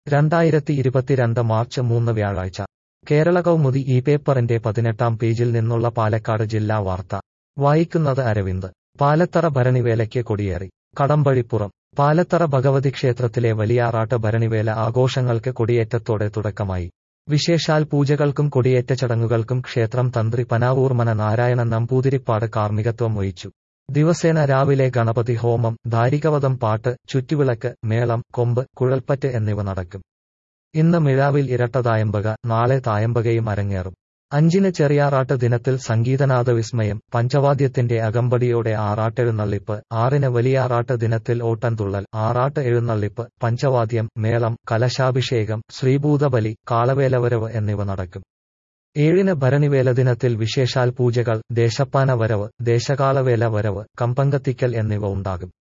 രണ്ടായിരത്തി ഇരുപത്തിരണ്ട് മാർച്ച് മൂന്ന് വ്യാഴാഴ്ച കേരള കൗമുദി ഈ പേപ്പറിന്റെ പതിനെട്ടാം പേജിൽ നിന്നുള്ള പാലക്കാട് ജില്ലാ വാർത്ത വായിക്കുന്നത് അരവിന്ദ് പാലത്തറ ഭരണിവേലയ്ക്ക് കൊടിയേറി കടമ്പഴിപ്പുറം പാലത്തറ ഭഗവതി ക്ഷേത്രത്തിലെ വലിയാറാട്ട് ഭരണിവേല ആഘോഷങ്ങൾക്ക് കൊടിയേറ്റത്തോടെ തുടക്കമായി വിശേഷാൽ പൂജകൾക്കും കൊടിയേറ്റ ചടങ്ങുകൾക്കും ക്ഷേത്രം തന്ത്രി പനാവൂർമന നാരായണൻ നമ്പൂതിരിപ്പാട് കാർമ്മികത്വം വഹിച്ചു ദിവസേന രാവിലെ ഗണപതി ഹോമം ധാരികവതം പാട്ട് ചുറ്റുവിളക്ക് മേളം കൊമ്പ് കുഴൽപ്പറ്റ് എന്നിവ നടക്കും ഇന്ന് മിഴാവിൽ ഇരട്ട തായമ്പക നാളെ തായമ്പകയും അരങ്ങേറും അഞ്ചിന് ചെറിയാറാട്ട് ദിനത്തിൽ സംഗീതനാഥ വിസ്മയം പഞ്ചവാദ്യത്തിന്റെ അകമ്പടിയോടെ ആറാട്ടെഴുന്നള്ളിപ്പ് ആറിന് വലിയാറാട്ട് ദിനത്തിൽ ഓട്ടൻതുള്ളൽ ആറാട്ട് എഴുന്നള്ളിപ്പ് പഞ്ചവാദ്യം മേളം കലശാഭിഷേകം ശ്രീഭൂതബലി കാളവേലവരവ് എന്നിവ നടക്കും ഏഴിന് ഭരണിവേല ദിനത്തിൽ വിശേഷാൽ പൂജകൾ ദേശപ്പാന വരവ് ദേശകാലവേല വരവ് കമ്പങ്കത്തിക്കൽ എന്നിവ ഉണ്ടാകും